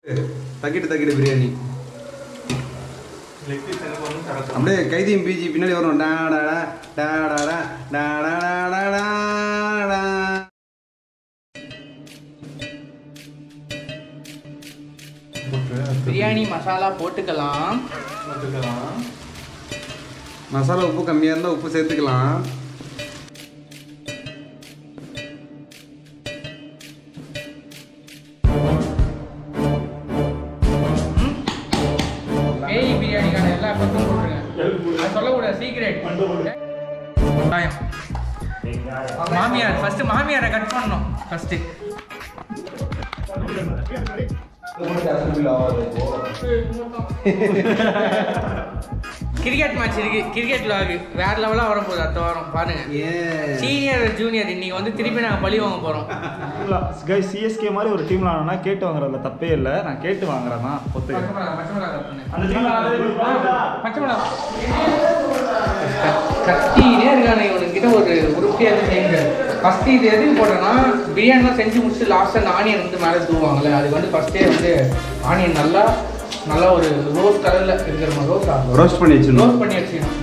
தக்கிட்டு தக்கிட்டு biryani leg piece எனக்கு ஒன்றும் தர அப்படியே கைதியும் பிஜி பின்னாடி வரும் டா டா டா டா டா டா டா டா டா டா டா. பிரியாணி மசாலா போட்டுக்கலாம் போட்டுக்கலாம் மசாலா உப்பு கம்மியாக இருந்தால் உப்பு சேர்த்துக்கலாம் பேய் பிரியாணிக்கான எல்லா பக்கம் போட்டுருங்க அது சொல்லக்கூடாது சீக்ரெட் வெங்காயம் மாமியார் ஃபர்ஸ்ட் மாமியாரை கட் பண்ணணும் ஃபர்ஸ்ட் கிரிக்கெட் மேட்ச் இருக்கு கிரிக்கெட் விளாக் வேற லெவலா வர போகுது அடுத்த வாரம் பாருங்க ஏன் சீனியர் ஜூனியர் இன்னைக்கு வந்து திருப்பி நாங்க பழி வாங்க போறோம் கை சிஎஸ்கே மாதிரி ஒரு டீம்ல ஆனா கேட்டு வாங்குறதுல தப்பே இல்லை நான் கேட்டு வாங்குறேன் தான் பச்சை ஒத்துக்கிறேன் மிளகா, பச்சை மிளகா cut பண்ணு. அந்த team ல ஆடுறது பச்சை மிளகா கத்தினே இருக்கானே இவனுக்கிட்ட ஒரு உருப்படியாக செய்யுங்க ஃபஸ்ட்டு இது எதுக்கு போட்டேன்னா பிரியாணிலாம் செஞ்சு முடிச்சுட்டு லாஸ்ட்டாக அந்த ஆனியன் வந்து மேலே தூவாங்கல்ல அதுக்கு வந்து ஃபஸ்ட்டே வந்து ஆனியன் நல்லா நல்லா ஒரு ரோஸ் கலரில் இருக்கிற மாதிரி ரோஸா ரோஸ்ட் பண்ணி வச்சிடணும் ரோஸ் பண்ணி வச்சுக்கணும்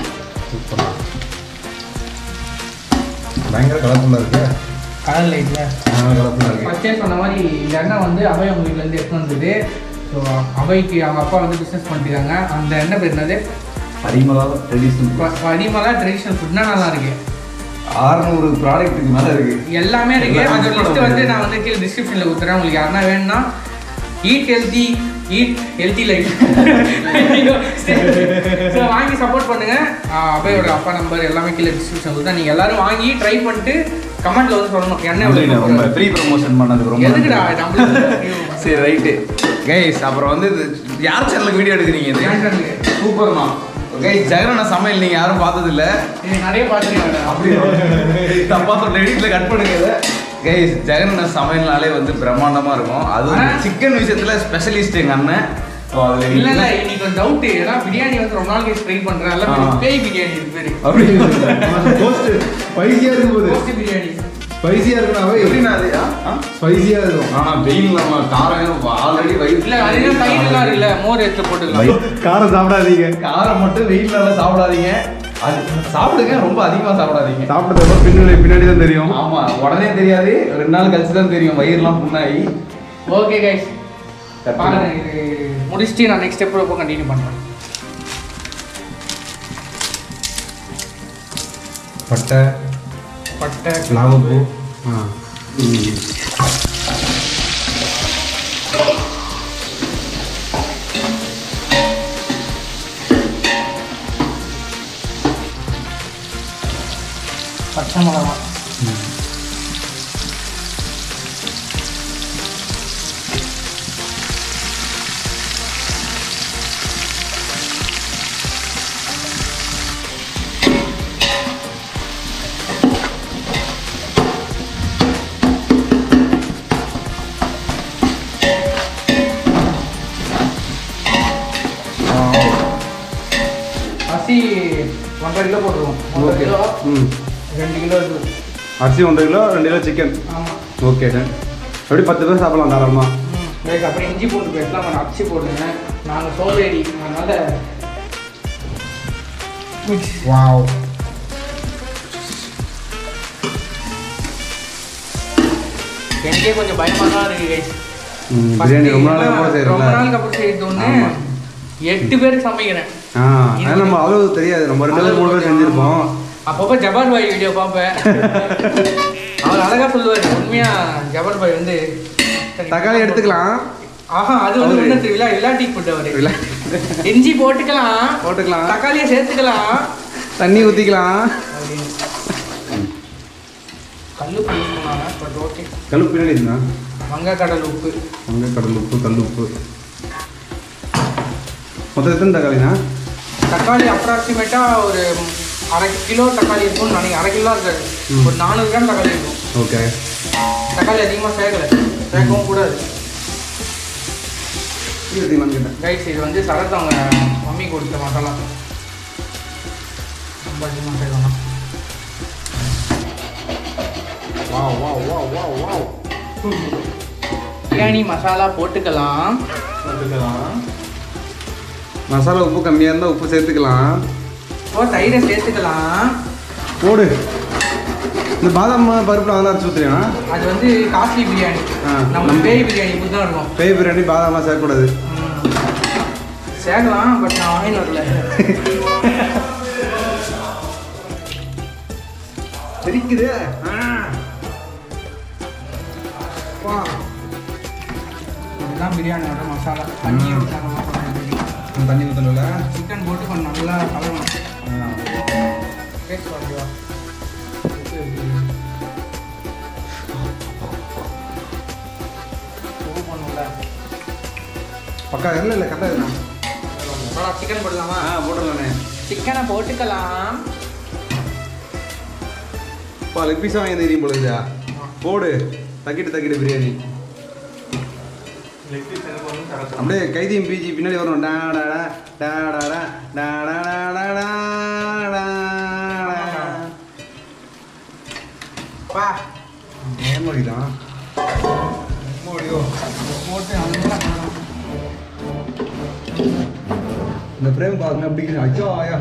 பயங்கர கலர்ஃபுல்லாக இருக்கு கலரில் இல்லை பயங்கர கலர்ஃபுல்லாக இருக்கு ஃபஸ்ட்டே சொன்ன மாதிரி இந்த எண்ணெய் வந்து அபய் அவங்க வீட்டிலேருந்து எடுத்து வந்தது ஸோ அபய்க்கு அவங்க அப்பா வந்து பிஸ்னஸ் பண்ணிருக்காங்க அந்த எண்ணெய் பேர் என்னது பரிமளா ட்ரெடிஷ்னல் அதிகமாக ட்ரெடிஷ்னல் ஃபுட்னா நல்லா இருக்கு ஆறுநூறு ப்ராடக்ட்டுக்கு மேலே இருக்கு எல்லாமே இருக்கு எல்லாம் அந்த mix லிஸ்ட் பண்ண வந்து முடியாது. நான் வந்து கீழே டிஸ்கிரிப்ஷனில் கொடுத்துறேன் உங்களுக்கு யாருன்னா வேணும்னா eat healthy eat healthy life so வாங்கி சப்போர்ட் பண்ணுங்க ஆஹ் அபயோட அப்பா நம்பர் எல்லாமே கீழே டிஸ்கிரிப்ஷன் கொடுத்தா நீங்கள் எல்லாரும் வாங்கி ட்ரை பண்ணிட்டு கமெண்ட்ல வந்து சொல்லணும் என்ன ரொம்ப எவ்வளோ ஃப்ரீ ப்ரமோஷன் பண்ணதுக்கு ரொம்ப எதுக்குடா நன்றி. நம்மளுக்கு சரி ரைட்டு கைஸ் அப்புறம் வந்து இது யார் சேனலுக்கு வீடியோ எடுக்கிறீங்க இது என் channel க்கு. சூப்பர்மா கைஸ் ஜெகனண்ணா சமையல் நீங்கள் யாரும் பார்த்ததில்ல இது நிறைய பார்த்துருக்காங்க அப்படி தப்பா சொல்ல எடிட்ல கட் பண்ணுங்க இதை கைஸ் ஜெகனண்ணா சமையல்னாலே வந்து பிரம்மாண்டமாக இருக்கும் அதுவும் ஆனா- சிக்கன் விஷயத்தில் ஸ்பெஷலிஸ்ட் எங்கள் அண்ணன் ஸோ அதில் இல்ல இல்ல இன்னைக்கு ஒரு டவுட் ஏன்னா பிரியாணி வந்து ரொம்ப நாள் கழிச்சு ட்ரை பண்றேன் எல்லாம் ஆ. பேய் பிரியாணி இது பேரு அப்படி கோஸ்ட் ஸ்பைசியாக இருக்கும் போது ரோஸ்ட் பிரியாணி ஸ்பைசியாக இருக்கணும் எப்படின்னா அது ஸ்பைசியாக இருக்கும் ஆனால் வெயில் நம்ம காரம் ஆல்ரெடி வயிறு இல்ல அது என்ன தயிர்லாம் இருக்குல்ல மோர் எடுத்து போட்டுக்கலாம் காரம் சாப்பிடாதீங்க காரம் மட்டும் வெயில்ல எல்லாம் சாப்பிடாதீங்க அது சாப்பிடுங்க ரொம்ப அதிகமா சாப்பிடாதீங்க சாப்பிட்டது பின்னாடி பின்னாடி தான் தெரியும் ஆமா உடனே தெரியாது ரெண்டு நாள் கழிச்சு தான் தெரியும் வயிறுலாம் புண்ணாகி ஓகே கைஸ் பாருங்க இது முடிச்சுட்டு நான் நெக்ஸ்ட் ஸ்டெப் ரொம்ப கண்டினியூ பண்றேன் பட்டை பட்டை நாகப்பூ ஆ பச்சை மிளகா அரிசி ஒன்றரை கிலோ போட்டுருவோம் ஒன்றரை ஓகே கிலோ ம் ரெண்டு கிலோ இருக்கு அரிசி ஒன்றரை கிலோ ரெண்டு கிலோ சிக்கன் ஆமாம் ஓகே டன் எப்படி பத்து பேர் சாப்பிடலாம் தாராளமா லைக் அப்புறம் இஞ்சி பூண்டு பேஸ்ட்லாம் கொஞ்சம் அரைச்சி போடுங்க நாங்கள் சோம்பேறி அதனால வாவ் எனக்கே கொஞ்சம் பயமாக தான் இருக்கு கைஸ் பிரியாணி ரொம்ப நாள் அப்புறம் ரொம்ப செய்யறோம்ல நாளுக்கு அப்புறம் செய்யறது ஒன்று ஆமா. எட்டு பேருக்கு சமைக்கிறேன் ஆ அது நம்ம அவ்வளவு தெரியாது நம்ம ரெண்டு பேர் மூணு பேர் செஞ்சிருப்போம் அப்பப்போ ஜபால் பாய் வீடியோ பார்ப்பேன் அவர் அழகா சொல்லுவார் உண்மையா ஜபால் பாய் வந்து தக்காளி எடுத்துக்கலாம் ஆஹா அது வந்து அவரு- என்ன தெரியுங்களா விளாட்டிக்கு போட்டு அவரு இல்ல இஞ்சி போட்டுக்கலாம் போட்டுக்கலாம் தக்காளியை சேர்த்துக்கலாம் தண்ணி ஊற்றிக்கலாம் அப்படின்னு கல்லுப்பு யூஸ் பண்ணாங்க பட் ஓகே கல் பின்னாடி இருந்தா வங்கக்கடல் உப்பு அங்கே கடல் உப்பு கல் உப்பு மொத்தம் எத்தனை தக்காளிண்ணா தக்காளி அப்ராக்சிமேட்டாக ஒரு அரை கிலோ தக்காளி இருக்கும்னு நினைக்கிறேன் அரை கிலோ இருக்காது ம். ஒரு நானூறு கிராம் தக்காளி இருக்கும் ஓகே தக்காளி அதிகமாக சேர்க்கல சேர்க்கவும் கூடாது ஊற்றிக்கலாம் கேட்டேன் கைஸ் இது வந்து சரத் அவங்க மம்மி கொடுத்த மசாலா ரொம்ப அதிகமாக சேர்க்கணும் wow wow wow wow wow biryani masala போட்டுக்கலாம் போட்டுக்கலாம் மசாலா உப்பு கம்மியாக இருந்தால் உப்பு சேர்த்துக்கலாம் இப்போ தயிரை சேர்த்துக்கலாம் போடு இந்த பாதாம் பருப்புல அதெல்லாம் அரைச்சி ஊற்றுறியா அது வந்து காஸ்ட்லி பிரியாணி ஆ. நம்ம பேய் பிரியாணி இப்படி தான் இருக்கும் பேய் பிரியாணி பாதாம்லாம் சேர்க்கக்கூடாது ம். சேர்க்கலாம் பட் நான் வாங்கிட்டு வரல தெரிக்குது வா. இதுதான் பிரியாணியோட மசாலா தண்ணி ஊற்றாங்க தண்ணி ஊற்றணும்ல சிக்கன் போட்டு கொஞ்சம் நல்லா கலவணும் டேஸ்ட் பாருங்க பக்கா இல்லை இல்லை கரெக்டாக இருக்கும் சிக்கன் போடலாமா ஆ போட்டுடலாண்ணே சிக்கனை போட்டுக்கலாம் இப்போ லெக் பீஸாக வாங்கி தெரியும் பொழுதா போடு தக்கிட்டு தக்கிட்டு பிரியாணி லெக் பீஸ் எனக்கு வந்து கரெக்டாக அப்படியே கைதியும் பிஜி பின்னாடி வரும் டா டா டா டா டா டா டா டா டா டா டா டா. பா ஏன் தான் போட்டு நல்லா கலவணும். இந்த பிரேம் பாருங்க அப்படி ஐயோ ஆயா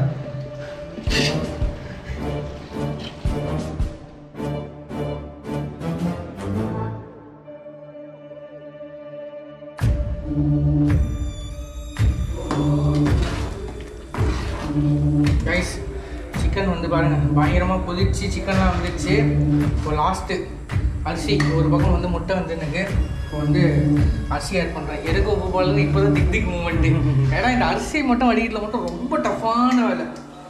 கைஸ் சிக்கன் வந்து பாருங்க பயங்கரமாக கொதிச்சு சிக்கன்லாம் வந்துச்சு இப்போ லாஸ்ட்டு அரிசி ஒரு பக்கம் வந்து முட்டை வந்து எனக்கு இப்போ வந்து அரிசி ஆட் பண்ணுறேன் எதுக்கு உப்பு போடலன்னு இப்போ தான் திக் திக் மூமெண்ட்டு ஏன்னா இந்த அரிசி மட்டும் வடிகட்டில் மட்டும் ரொம்ப டஃப்பான வேலை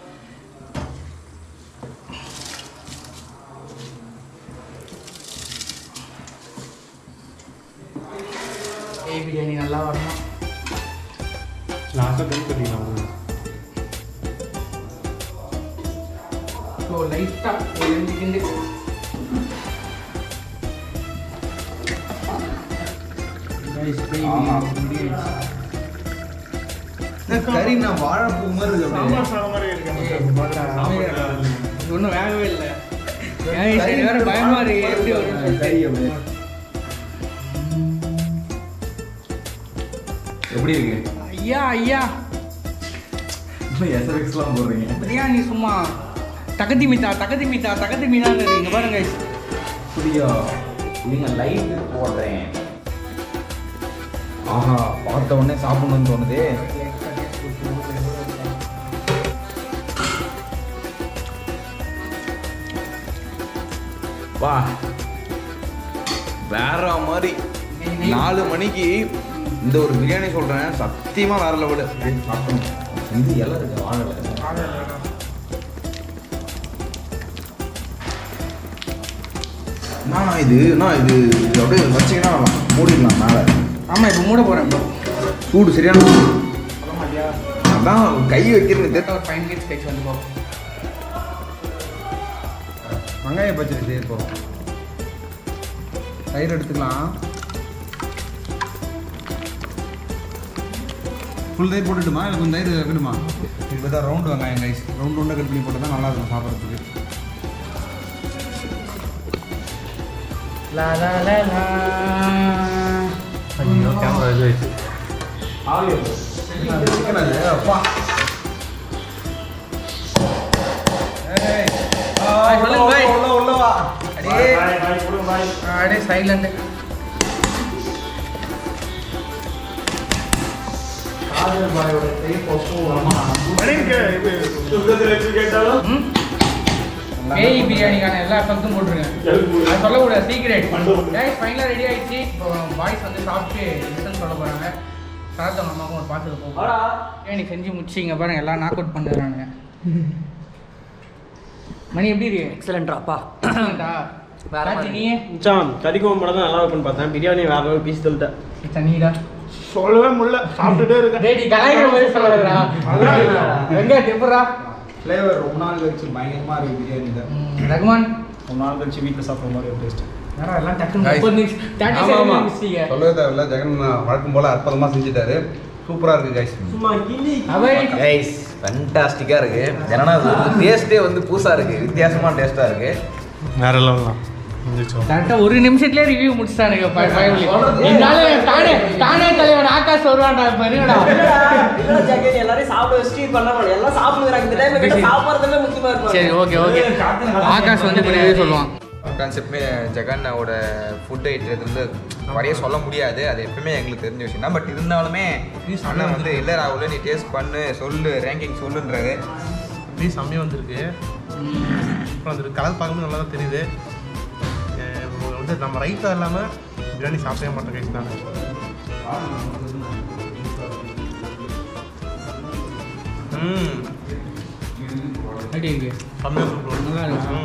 ஏய் பிரியாணி நல்லா வரணும் லாஸ்ட்டாக தண்ணி கட்டிக்கலாம் ஸோ லைட்டாக ஒரு ரெண்டு கிண்டு ஆமா. கறி நான் வாழைப்பூ மாதிரி இருக்கு சாம்பார் சாதம் மாதிரி இருக்கு சாம்பார் இது ஒன்றும் வேகவே இல்லை ஏன் சரி வேற பயமா இருக்கு எப்படி வரும்னு கறி சொல்லிட்டு அப்படியே. எப்படி இருக்கு ஐயா ஐயா எஸ்எஃப்எக்ஸ்லாம் போடுறீங்க பிரியாணி சும்மா தகதி மீத்தா தகதி மீத்தா தகதி மீனான்னு இருக்கு இங்க பாருங்க புரியா நீங்க லைட் போடுறேன் ஆஹா பார்த்த உடனே சாப்பிடணும்னு தோணுதே வா வேற மாதிரி நாலு மணிக்கு இந்த ஒரு பிரியாணி சொல்றேன் சத்தியமா வேற லெவலு சாப்பிடணும் இது எல்லாம் இருக்கு வாழல என்னண்ணா இது என்ன இது இது அப்படியே வச்சிங்கன்னா மூடிடலாம் மேலே ஆமா இப்போ மூட போறேன் இப்போ சூடு சரியான சூடு. சொல்ல மாட்டியா அதான் கை வைக்கிறது தெரியல ஒரு ஃபைவ் மினிட்ஸ் கழிச்சு வந்து போ வெங்காய பச்சடி செய்ய போகிறோம் தயிர் எடுத்துக்கலாம் ஃபுல் தயிர் போட்டுட்டுமா இல்லை கொஞ்சம் தயிர் வைக்கணுமா இப்போ தான் ரவுண்டு வெங்காயம் கைஸ் ரவுண்ட் ரவுண்டாக கட் பண்ணி போட்டால் தான் நல்லா இருக்கும் சாப்பிட்றதுக்கு லா லா லா லா ஐயோ கேமரா இது ஆயிடுச்சு சிக்கன் அது அப்பா ஏய், ஆ, சொல்லுங்க, உள்ள பாய். வா, உள்ள உள்ள வா அடே பாய் பாய் கொடுங்க பாய் அடே சைலண்ட் காதல் பாயோட கை பக்குவமா மணிக்கு இது சுத்தத்தில் வச்சு கேட்டாலும் ம் ஏய் பிரியாணிக்கான எல்லா எஃபெக்ட்டும் போட்டுருங்க அது சொல்லக்கூடாது சீக்ரெட் கைஸ் ஃபைனலாக ரெடி ஆயிடுச்சு இப்போ பாய்ஸ் வந்து சாப்பிட்டு ரிசல்ட் சொல்ல போகிறாங்க சாத்தவங்க அம்மாவுக்கும் ஒரு பாட்டு இருக்கும் பிரியாணி செஞ்சு முடிச்சிங்க பாருங்க எல்லாம் நாக் அவுட் பண்ணுறாங்க மணி எப்படி இருக்கு எக்ஸலண்ட்ராப்பா எக்ஸலண்டா வேற ராஜி, மாதிரி. நீ மச்சான் கறி குழம்பு படம் தான் நல்லா இருக்கும்னு பார்த்தேன் பிரியாணி வேற லெவல் பீஸ் தள்ளிட்டேன் தண்ணிடா சொல்லவே முடியல சாப்பிட்டுட்டே இருக்கேன் டேய் நீ கலாய்க்கிற மாதிரி சொல்லலடா வெங்காயம் எப்படா ஃப்ளேவர் ரொம்ப நாள் கழிச்சு பயங்கரமாக இருக்குது பிரியாணி தான் ரகுமான் ரொம்ப நாள் கழிச்சு வீட்டில் சாப்பிட்ற மாதிரி ஒரு டேஸ்ட் யாரா எல்லாம் டக்குன்னு Guys. முப்பது நிமிஷம் தேர்ட்டி ஆமா, ஆமா. செகண்ட் மிஸ்டீங்க சொல்லவே தேவையில்ல ஜெகன் வழக்கம் போல அற்புதமாக செஞ்சுட்டாரு சூப்பராக இருக்கு கைஸ் சும்மா கிள்ளி அவை கைஸ் ஃபண்டாஸ்டிக்காக இருக்கு ஏன்னா அது டேஸ்ட்டே வந்து புதுசாக இருக்கு வித்தியாசமான டேஸ்ட்டாக இருக்கு வேற லெவல் தான் கரெக்டா ஒரு நிமிஷத்துலயே ரிவ்யூ முடிச்சிட்டானுங்க ப- பயபுலி என்னால தானே தானே தலைவன் ஆகாஷ் வருவான்டா இப்ப என்னடா எல்லாரையும் சாப்பிட வச்சுட்டு பண்ண முடியும் எல்லாம் சாப்பிடுறாங்க இந்த டைம்ல கிட்ட சாப்பிடுறதுல முக்கியமா இருக்கும் சரி ஓகே ஓகே ஆகாஷ் வந்து இப்ப ரிவ்யூ சொல்லுவான் கான்செப்ட்மே ஜெகன்னோட ஃபுட் ஐட்டத்துல இருந்து வரைய சொல்ல முடியாது அது எப்பவுமே எங்களுக்கு தெரிஞ்ச விஷயம் தான் பட் இருந்தாலுமே அண்ணன் வந்து இல்லை ராகுல் நீ டேஸ்ட் பண்ணு சொல்லு ரேங்கிங் சொல்லுன்றாரு பீஸ் செம்மையாக வந்திருக்கு அப்புறம் அந்த கலர் பார்க்கும்போது நல்லா தான் தெரியுது அஹ் உங்களுக்கு வந்து நம்ம ரைட்டாக இல்லாமல் பிரியாணி சாப்பிடவே மாட்டேன் கைஸ் நான் ம் எப்படி இருக்கு செம்மையாக சூப்பர் நல்லா இருக்கா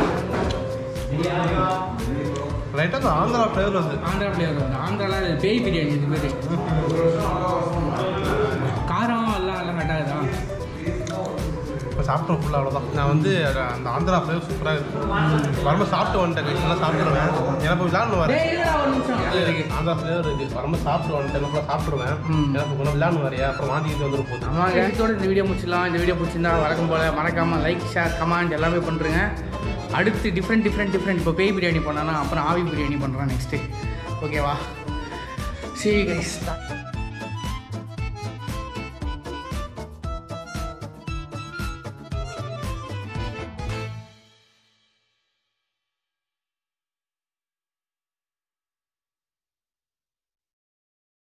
லைட்டாக அந்த ஆந்திரா ஃப்ளேவர் வருது ஆந்திரா பிளேவர் வந்து ஆந்திரால இது பேய் பிரியாணி இது பேர் காரம் எல்லாம் எல்லாம் கட்டாகுதா இப்போ சாப்பிட்டோம் ஃபுல்லாக அவ்வளோதான் நான் வந்து அது- அந்த ஆந்திரா ஃப்ளேவர் சூப்பராக இருக்குது வரும்போது சாப்பிட்டு வந்துட்டேன் கைஸ் நல்லா சாப்பிடுவேன் ஏன்னா இப்போ விளாட்னு வரேன் டேய், இருடா, ஒரு நிமிஷம் அது இருக்கு ஆந்திரா ஃப்ளேவர் இருக்குது வரும்போது சாப்பிட்டு வந்துட்டேன் நல்லா சாப்பிடுவேன் ம். எனக்கு கொஞ்சம் விளாட்னு வரையா அப்புறம் வாந்திக்கிட்டு வந்துடும் போகுது ஆமாங்க இதோட இந்த வீடியோ முடிச்சிடலாம் இந்த வீடியோ பிடிச்சிருந்தா வழக்கம் போல் மறக்காமல் லைக் ஷேர் கமெண்ட் எல்லாமே பண்ணுறேங்க அடுத்து டிஃப்ரெண்ட் டிஃப்ரெண்ட் டிஃப்ரெண்ட் இப்போ பேய் பிரியாணி பண்ணானா அப்புறம் ஆவி பிரியாணி பண்ணுறான் நெக்ஸ்ட்டு ஓகேவா சரி கைஸ்